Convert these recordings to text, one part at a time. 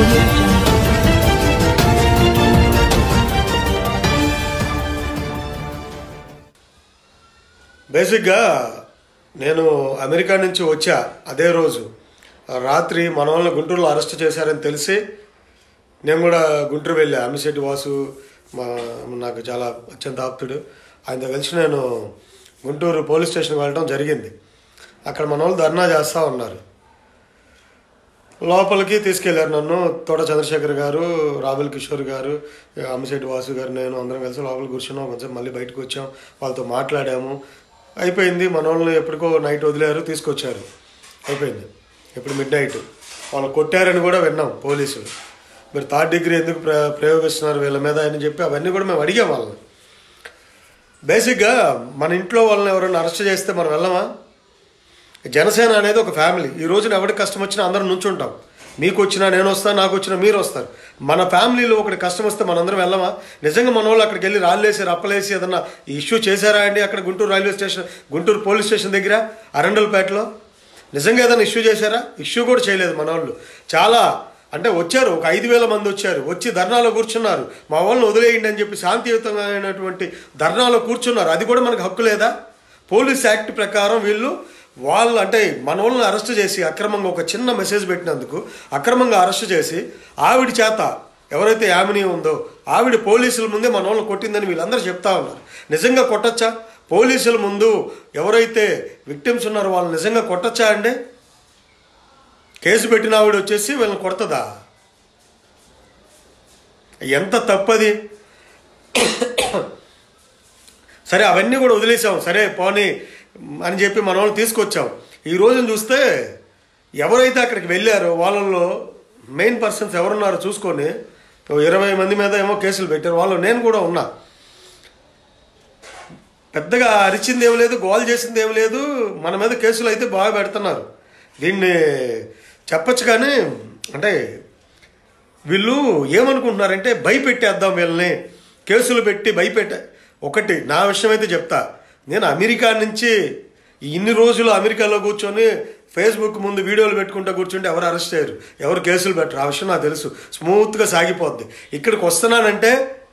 audio jungle. బేసిక్గా నేను America నుంచి వచ్చా అదే రోజు రాత్రి మన వాళ్ళని గుంటూరులో అరెస్ట్ చేశారని తెలిసి నేను కూడా గుంటూరు వెళ్ళా అమ్మిశెట్టి వాసు మా నాకు చాలా అత్యంత ఆప్తుడు ఆయనతో కలిసి నేను గుంటూరు పోలీస్ స్టేషన్కి వెళ్ళడం జరిగింది అక్కడ మన వాళ్ళు ధర్నా చేస్తూ ఉన్నారు లోపలికి తీసుకెళ్లారు నన్ను తోట చంద్రశేఖర్ గారు రాబెల్ కిషోర్ గారు అమ్మిశెట్టి వాసు గారు నేను అందరం కలిసి లోపలికి కూర్చున్నాం కొంచెం మళ్ళీ బయటకు వచ్చాం వాళ్ళతో మాట్లాడాము అయిపోయింది మన వాళ్ళని ఎప్పటికో నైట్ వదిలేరు తీసుకొచ్చారు అయిపోయింది ఇప్పుడు మిడ్ నైట్ వాళ్ళు కొట్టారని కూడా విన్నాం పోలీసులు మీరు థర్డ్ డిగ్రీ ఎందుకు ప్ర ప్రయోగిస్తున్నారు వీళ్ళ మీద అని చెప్పి అవన్నీ కూడా మేము అడిగాం వాళ్ళని బేసిక్గా మన ఇంట్లో వాళ్ళని ఎవరైనా అరెస్ట్ చేస్తే మనం వెళ్ళమా జనసేన అనేది ఒక ఫ్యామిలీ ఈ రోజున ఎవరికి కష్టం వచ్చినా అందరం నుంచుంటాం మీకు వచ్చినా నేను వస్తాను నాకు వచ్చినా మీరు వస్తారు మన ఫ్యామిలీలో ఒకటి కష్టం వస్తే మనందరం వెళ్ళమా నిజంగా మన వాళ్ళు అక్కడికి వెళ్ళి రాళ్ళేసి రప్పలేసి ఏదన్నా ఇష్యూ చేశారా అండి అక్కడ Guntur railway station Guntur police station దగ్గర అరండల్పేటలో నిజంగా ఏదైనా ఇష్యూ చేశారా ఇష్యూ కూడా చేయలేదు మన వాళ్ళు చాలా అంటే వచ్చారు ఒక ఐదు వేల మంది వచ్చారు వచ్చి ధర్నాలో కూర్చున్నారు మా వాళ్ళని వదిలేయండి అని చెప్పి శాంతియుతమైనటువంటి ధర్నాలో కూర్చున్నారు అది కూడా మనకు హక్కు లేదా పోలీస్ యాక్ట్ ప్రకారం వీళ్ళు వాళ్ళు అంటే మన వాళ్ళని అరెస్ట్ చేసి అక్రమంగా ఒక చిన్న మెసేజ్ పెట్టినందుకు అక్రమంగా అరెస్ట్ చేసి ఆవిడ చేత ఎవరైతే యామిని ఉందో ఆవిడ పోలీసుల ముందే మన వాళ్ళని కొట్టిందని వీళ్ళందరూ చెప్తా ఉన్నారు నిజంగా కొట్టచ్చా పోలీసుల ముందు ఎవరైతే విక్టిమ్స్ ఉన్నారో వాళ్ళు నిజంగా కొట్టచ్చా అండి కేసు పెట్టిన ఆవిడ వచ్చేసి వీళ్ళని కొడతదా ఎంత తప్పది సరే అవన్నీ కూడా వదిలేసాం సరే పోనీ అని చెప్పి మన వాళ్ళు తీసుకొచ్చాం ఈ రోజున చూస్తే ఎవరైతే అక్కడికి వెళ్ళారో వాళ్ళల్లో మెయిన్ పర్సన్స్ ఎవరున్నారో చూసుకొని ఓ ఇరవై మంది మీద ఏమో కేసులు పెట్టారు వాళ్ళు నేను కూడా ఉన్నా పెద్దగా అరిచింది ఏం లేదు గోల్ చేసింది ఏం లేదు మన మీద కేసులు అయితే బాగా పెడుతున్నారు దీన్ని చెప్పచ్చు కానీ అంటే వీళ్ళు ఏమనుకుంటున్నారంటే భయపెట్టేద్దాం వీళ్ళని కేసులు పెట్టి భయపెట్ట ఒకటి నా విషయం అయితే చెప్తా నేను అమెరికా నుంచి ఇన్ని రోజులు అమెరికాలో కూర్చొని ఫేస్బుక్ ముందు వీడియోలు పెట్టుకుంటూ కూర్చుంటే ఎవరు అరెస్ట్ చేయరు ఎవరు కేసులు పెట్టరు ఆ విషయం నాకు తెలుసు స్మూత్గా సాగిపోద్ది ఇక్కడికి వస్తున్నానంటే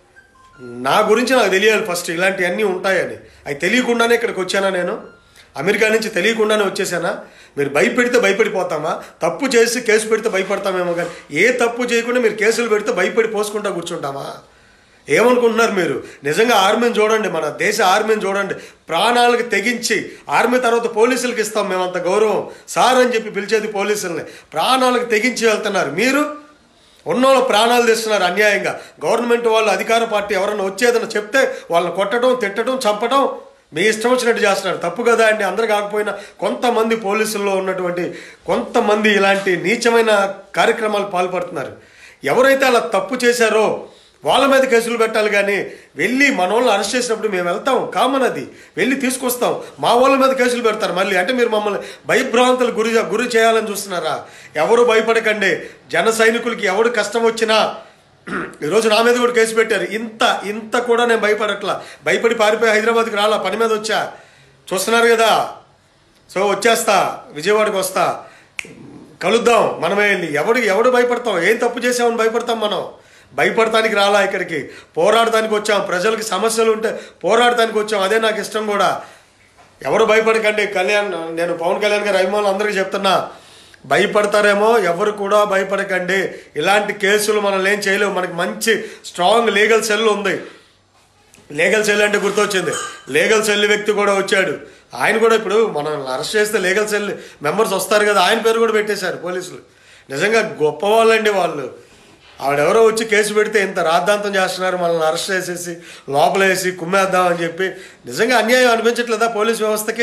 నా గురించి నాకు తెలియాలి ఫస్ట్ ఇలాంటివన్నీ ఉంటాయని అవి తెలియకుండానే ఇక్కడికి వచ్చానా నేను అమెరికా నుంచి తెలియకుండానే వచ్చేసానా మీరు భయపెడితే భయపడిపోతామా తప్పు చేసి కేసు పెడితే భయపడతామేమో కానీ ఏ తప్పు చేయకుండా మీరు కేసులు పెడితే భయపడి పోసుకుంటా కూర్చుంటామా ఏమనుకుంటున్నారు మీరు నిజంగా ఆర్మీని చూడండి మన దేశ ఆర్మీని చూడండి ప్రాణాలకు తెగించి ఆర్మీ తర్వాత పోలీసులకు ఇస్తాం మేమంత గౌరవం సార్ అని చెప్పి పిలిచేది పోలీసుల్ని ప్రాణాలకు తెగించి వెళ్తున్నారు మీరు ఉన్నోళ్ళు ప్రాణాలు తెస్తున్నారు అన్యాయంగా గవర్నమెంట్ వాళ్ళు అధికార పార్టీ ఎవరన్నా వచ్చేదన్నా చెప్తే వాళ్ళని కొట్టడం తిట్టడం చంపడం మీ ఇష్టం వచ్చినట్టు చేస్తున్నారు తప్పు కదా అండి అందరు కాకపోయినా కొంతమంది పోలీసుల్లో ఉన్నటువంటి కొంతమంది ఇలాంటి నీచమైన కార్యక్రమాలు పాల్పడుతున్నారు ఎవరైతే అలా తప్పు చేశారో వాళ్ళ మీద కేసులు పెట్టాలి కానీ వెళ్ళి మన వాళ్ళని అరెస్ట్ చేసినప్పుడు మేము వెళ్తాం కామన్ అది వెళ్ళి తీసుకొస్తాం మా వాళ్ళ మీద కేసులు పెడతారు మళ్ళీ అంటే మీరు మమ్మల్ని భయభ్రాంతులు గురి గురి చేయాలని చూస్తున్నారా ఎవరు భయపడకండి జన సైనికులకి ఎవడు కష్టం వచ్చినా ఈరోజు నా మీద కూడా కేసు పెట్టారు ఇంత ఇంత కూడా నేను భయపడట్లా భయపడి పారిపోయి హైదరాబాద్కి రాలా పని మీద వచ్చా చూస్తున్నారు కదా సో వచ్చేస్తా విజయవాడకి వస్తా కలుద్దాం మనమే వెళ్ళి ఎవడు ఎవడు భయపడతాం ఏం తప్పు చేసామని భయపడతాం మనం భయపడటానికి రాలా ఇక్కడికి పోరాడటానికి వచ్చాం ప్రజలకి సమస్యలు ఉంటే పోరాడటానికి వచ్చాం అదే నాకు ఇష్టం కూడా ఎవరు భయపడకండి కళ్యాణ్ నేను పవన్ కళ్యాణ్ గారి అభిమానులు అందరికీ చెప్తున్నా భయపడతారేమో ఎవరు కూడా భయపడకండి ఇలాంటి కేసులు మనం ఏం చేయలేము మనకి మంచి స్ట్రాంగ్ లీగల్ సెల్ ఉంది లీగల్ సెల్ అంటే గుర్తొచ్చింది లీగల్ సెల్ వ్యక్తి కూడా వచ్చాడు ఆయన కూడా ఇప్పుడు మనం అరెస్ట్ చేస్తే లీగల్ సెల్ మెంబర్స్ వస్తారు కదా ఆయన పేరు కూడా పెట్టేశారు పోలీసులు నిజంగా గొప్ప వాళ్ళండి వాళ్ళు ఆవిడెవరో వచ్చి కేసు పెడితే ఇంత రాద్ధాంతం చేస్తున్నారు మనల్ని అరెస్ట్ చేసేసి లోపలేసి కుమ్మేద్దాం అని చెప్పి నిజంగా అన్యాయం అనిపించట్లేదా పోలీస్ వ్యవస్థకి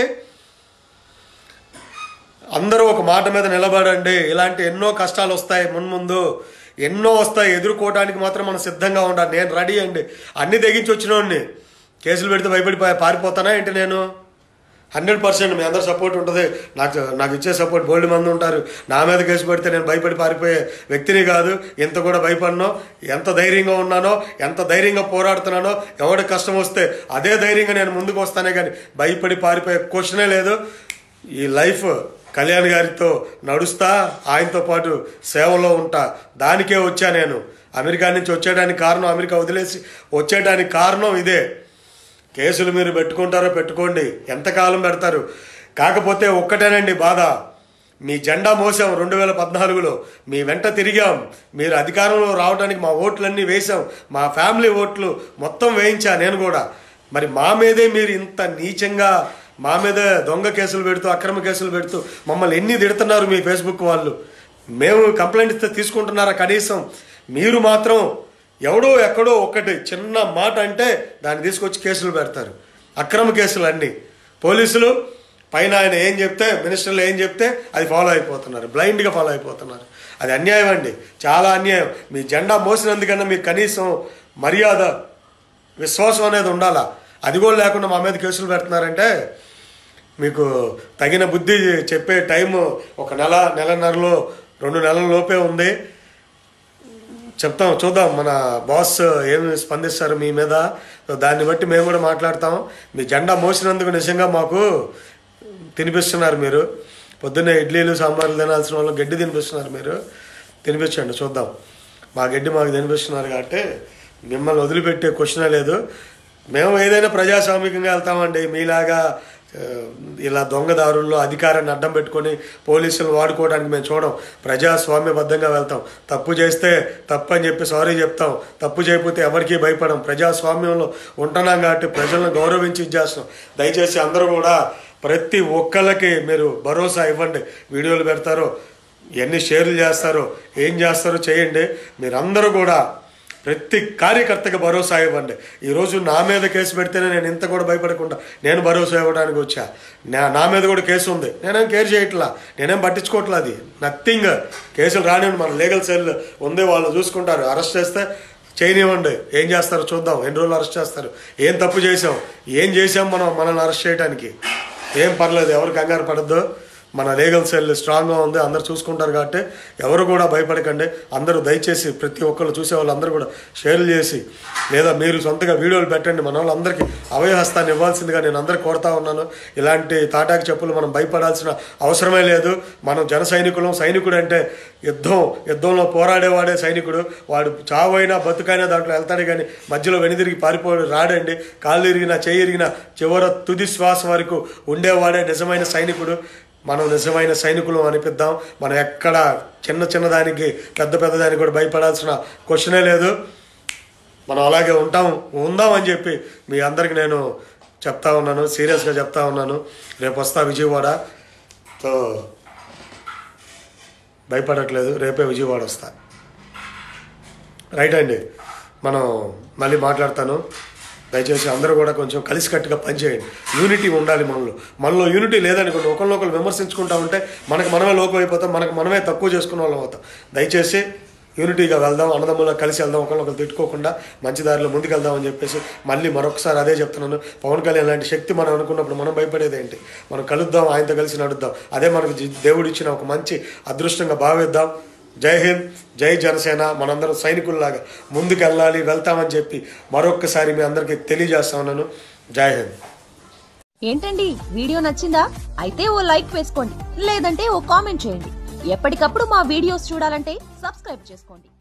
అందరూ ఒక మాట మీద నిలబడండి ఇలాంటి ఎన్నో కష్టాలు వస్తాయి మున్ముందు ఎన్నో వస్తాయి ఎదుర్కోవడానికి మాత్రం మనం సిద్ధంగా ఉండాలి నేను రెడీ అండి అన్ని తెగించి వచ్చినోడిని కేసులు పెడితే భయపడి పా- పారిపోతానా ఏంటి నేను హండ్రెడ్ పర్సెంట్ మీ అందరు సపోర్ట్ ఉంటుంది నాకు నాకు ఇచ్చే సపోర్ట్ బోల్డ్ మంది ఉంటారు నా మీద కేసు పెడితే నేను భయపడి పారిపోయే వ్యక్తిని కాదు ఎంత కూడా భయపడినో ఎంత ధైర్యంగా ఉన్నానో ఎంత ధైర్యంగా పోరాడుతున్నానో ఎవరికి కష్టం వస్తే అదే ధైర్యంగా నేను ముందుకు వస్తానే కానీ భయపడి పారిపోయే క్వశ్చనే లేదు ఈ లైఫ్ కళ్యాణ్ గారితో నడుస్తా ఆయనతో పాటు సేవలో ఉంటా దానికే వచ్చా నేను అమెరికా నుంచి వచ్చేయడానికి కారణం అమెరికా వదిలేసి వచ్చేయడానికి కారణం ఇదే కేసులు మీరు పెట్టుకుంటారో పెట్టుకోండి ఎంతకాలం పెడతారు కాకపోతే ఒక్కటేనండి బాధ మీ జెండా మోసాం రెండు వేల పద్నాలుగులో మీ వెంట తిరిగాం మీరు అధికారంలో రావడానికి మా ఓట్లన్నీ వేశాం మా ఫ్యామిలీ ఓట్లు మొత్తం వేయించా నేను కూడా మరి మా మీదే మీరు ఇంత నీచంగా మా మీద దొంగ కేసులు పెడుతూ అక్రమ కేసులు పెడుతూ మమ్మల్ని ఎన్ని తిడుతున్నారు మీ ఫేస్బుక్ వాళ్ళు మేము కంప్లైంట్ ఇస్తే తీసుకుంటున్నారా కనీసం మీరు మాత్రం ఎవడో ఎక్కడో ఒక్కటి చిన్న మాట అంటే దాన్ని తీసుకొచ్చి కేసులు పెడతారు అక్రమ కేసులు అన్నీ పోలీసులు పైన ఆయన ఏం చెప్తే మినిస్టర్లు ఏం చెప్తే అది ఫాలో అయిపోతున్నారు బ్లైండ్గా ఫాలో అయిపోతున్నారు అది అన్యాయం అండి చాలా అన్యాయం మీ జెండా మోసినందుకన్నా మీకు కనీసం మర్యాద విశ్వాసం అనేది ఉండాలా అది కూడా లేకుండా మా మీద కేసులు పెడుతున్నారంటే మీకు తగిన బుద్ధి చెప్పే టైం ఒక నెల నెలన్నరలో రెండు నెలల లోపే ఉంది చెప్తాం చూద్దాం మన బాస్ ఏమి స్పందిస్తారు మీ మీద సో దాన్ని బట్టి మేము కూడా మాట్లాడతాం మీ జెండా మోసినందుకు నిజంగా మాకు తినిపిస్తున్నారు మీరు పొద్దున్నే ఇడ్లీలు సాంబార్లు తినాల్సిన వాళ్ళు గడ్డి తినిపిస్తున్నారు మీరు తినిపించండి చూద్దాం మా గడ్డి మాకు తినిపిస్తున్నారు కాబట్టి మిమ్మల్ని వదిలిపెట్టే క్వశ్చనే లేదు మేము ఏదైనా ప్రజాస్వామికంగా వెళ్తామండి మీలాగా ఆ, ఇలా దొంగదారుల్లో అధికారాన్ని అడ్డం పెట్టుకొని పోలీసులు వాడుకోవడానికి మేము చూడం ప్రజాస్వామ్యబద్ధంగా వెళ్తాం తప్పు చేస్తే తప్పు అని చెప్పి సారీ చెప్తాం తప్పు చేయకపోతే ఎవరికీ భయపడం ప్రజాస్వామ్యంలో ఉంటున్నాం కాబట్టి ప్రజలను గౌరవించి ఇచ్చేస్తాం దయచేసి అందరూ కూడా ప్రతి ఒక్కళ్ళకి మీరు భరోసా ఇవ్వండి వీడియోలు పెడతారో ఎన్ని షేర్లు చేస్తారో ఏం చేస్తారో చేయండి మీరందరూ కూడా ప్రతి కార్యకర్తకి భరోసా ఇవ్వండి ఈరోజు నా మీద కేసు పెడితేనే నేను ఇంత కూడా భయపడకుండా నేను భరోసా ఇవ్వడానికి వచ్చా నా నా మీద కూడా కేసు ఉంది నేనేం కేర్ చేయట్లా నేనేం పట్టించుకోవట్లా అది నథింగ్ కేసులు రానివ్వండి మన లీగల్ సెల్ ఉంది వాళ్ళు చూసుకుంటారు అరెస్ట్ చేస్తే చేయనివ్వండి ఏం చేస్తారో చూద్దాం ఎన్ని రోజులు అరెస్ట్ చేస్తారు ఏం తప్పు చేసాం ఏం చేసాం మనం మనల్ని అరెస్ట్ చేయడానికి ఏం పర్లేదు ఎవరు కంగారు పడద్దు మన లీగల్ సెల్ స్ట్రాంగ్గా ఉంది అందరు చూసుకుంటారు కాబట్టి ఎవరు కూడా భయపడకండి అందరూ దయచేసి ప్రతి ఒక్కరు చూసే వాళ్ళందరూ కూడా షేర్లు చేసి లేదా మీరు సొంతగా వీడియోలు పెట్టండి మన వాళ్ళందరికీ అవయహస్తాన్ని ఇవ్వాల్సిందిగా నేను అందరికి కోరుతా ఉన్నాను ఇలాంటి తాటాకి చెప్పులు మనం భయపడాల్సిన అవసరమే లేదు మనం జన సైనికులం సైనికుడు అంటే యుద్ధం యుద్ధంలో పోరాడేవాడే సైనికుడు వాడు చావైనా బతుకైనా దాంట్లో వెళ్తాడు కానీ మధ్యలో వెనుదిరిగి పారిపోయి రాడండి కాళ్ళు ఇరిగినా చేయి ఇరిగినా చివర తుది శ్వాస వరకు ఉండేవాడే నిజమైన సైనికుడు మనం నిజమైన సైనికులు అనిపిద్దాం మనం ఎక్కడ చిన్న చిన్న దానికి పెద్ద పెద్ద దానికి కూడా భయపడాల్సిన క్వశ్చనే లేదు మనం అలాగే ఉంటాం ఉందాం అని చెప్పి మీ అందరికి నేను చెప్తా ఉన్నాను సీరియస్గా చెప్తా ఉన్నాను రేపు వస్తా విజయవాడ సో భయపడట్లేదు రేపే విజయవాడ వస్తా రైట్ అండి మనం మళ్ళీ మాట్లాడతాను దయచేసి అందరూ కూడా కొంచెం కలిసికట్టుగా పనిచేయండి యూనిటీ ఉండాలి మనలో మనలో యూనిటీ లేదనుకోండి ఒకరినొకరు విమర్శించుకుంటా ఉంటే మనకు మనమే లోకం అయిపోతాం మనకు మనమే తక్కువ చేసుకున్న వాళ్ళం అవుతాం దయచేసి యూనిటీగా వెళ్దాం అన్నదమ్ములా కలిసి వెళ్దాం ఒకరినొకరు తిట్టుకోకుండా మంచి దారిలో ముందుకెళ్దాం అని చెప్పేసి మళ్ళీ మరొకసారి అదే చెప్తున్నాను పవన్ కళ్యాణ్ లాంటి శక్తి మనం అనుకున్నప్పుడు మనం భయపడేది ఏంటి మనం కలుద్దాం ఆయనతో కలిసి నడుద్దాం అదే మనకు జీ- దేవుడు ఇచ్చిన ఒక మంచి అదృష్టంగా భావిద్దాం జై హింద్ జై జనసేన మనందరం సైనికుల్లాగా ముందుకు వెళ్ళాలి వెళ్తామని చెప్పి మరొక్కసారి మీ అందరికీ తెలియజేస్తా ఉన్నాను జై హింద్ ఏంటండి వీడియో నచ్చిందా అయితే ఓ లైక్ వేసుకోండి లేదంటే ఓ కామెంట్ చేయండి ఎప్పటికప్పుడు మా వీడియోస్ చూడాలంటే సబ్స్క్రైబ్ చేసుకోండి